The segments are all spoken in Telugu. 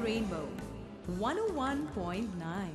Rainbow 101.9.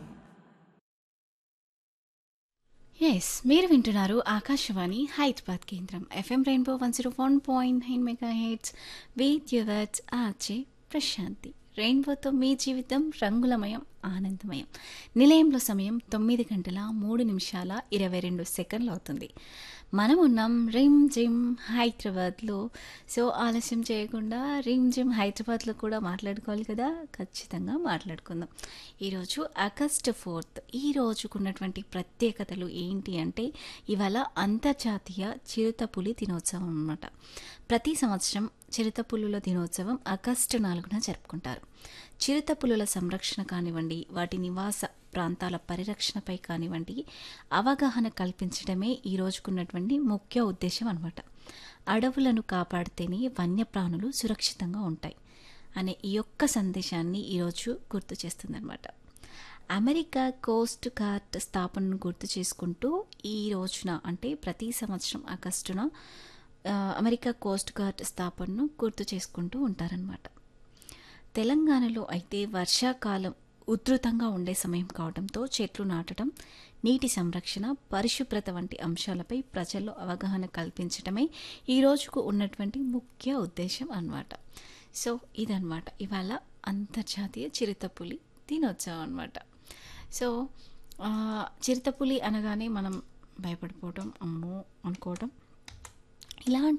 ఎస్ మీరు వింటున్నారు ఆకాశవాణి హైదరాబాద్ కేంద్రం FM rainbow one zero one point nine mega heads with yours ఆచే ప్రశాంతి రెయిన్బోతో మీ జీవితం రంగులమయం ఆనందమయం నిలయంలో సమయం తొమ్మిది గంటల మూడు నిమిషాల ఇరవై రెండు సెకండ్లు అవుతుంది మనం ఉన్నాం రిమ్ జిమ్ హైదరాబాద్లో సో ఆలస్యం చేయకుండా రిమ్ జిమ్ హైదరాబాద్లో కూడా మాట్లాడుకోవాలి కదా ఖచ్చితంగా మాట్లాడుకుందాం ఈరోజు ఆగస్ట్ ఫోర్త్ ఈ రోజుకున్నటువంటి ప్రత్యేకతలు ఏంటి అంటే ఇవాళ అంతర్జాతీయ చిరుతపులి దినోత్సవం అన్నమాట ప్రతి సంవత్సరం చిరుతపులుల దినోత్సవం ఆగస్టు నాలుగున జరుపుకుంటారు చిరుతపులుల సంరక్షణ కానివ్వండి వాటి నివాస ప్రాంతాల పరిరక్షణపై కానివ్వండి అవగాహన కల్పించడమే ఈ రోజుకున్నటువంటి ముఖ్య ఉద్దేశం అనమాట అడవులను కాపాడితేనే వన్యప్రాణులు సురక్షితంగా ఉంటాయి అనే ఈ యొక్క సందేశాన్ని ఈరోజు గుర్తు చేస్తుందన్నమాట అమెరికా కోస్ట్ గార్డ్ స్థాపనను గుర్తు చేసుకుంటూ ఈ రోజున అంటే ప్రతి సంవత్సరం ఆగస్టున ఆ, అమెరికా కోస్ట్ గార్డ్ స్థాపనను గుర్తు చేసుకుంటూ ఉంటారనమాట తెలంగాణలో అయితే వర్షాకాలం ఉధృతంగా ఉండే సమయం కావడంతో చెట్లు నాటడం నీటి సంరక్షణ పరిశుభ్రత వంటి అంశాలపై ప్రజల్లో అవగాహన కల్పించడమే ఈ రోజుకు ఉన్నటువంటి ముఖ్య ఉద్దేశం అన్నమాట సో ఇదన్నమాట ఇవాళ అంతర్జాతీయ చిరుతపులి దినోత్సవం అన్నమాట సో ఆ, చిరుతపులి అనగానే మనం భయపడిపోవడం అమ్మో అనుకోవడం ఇలాంటి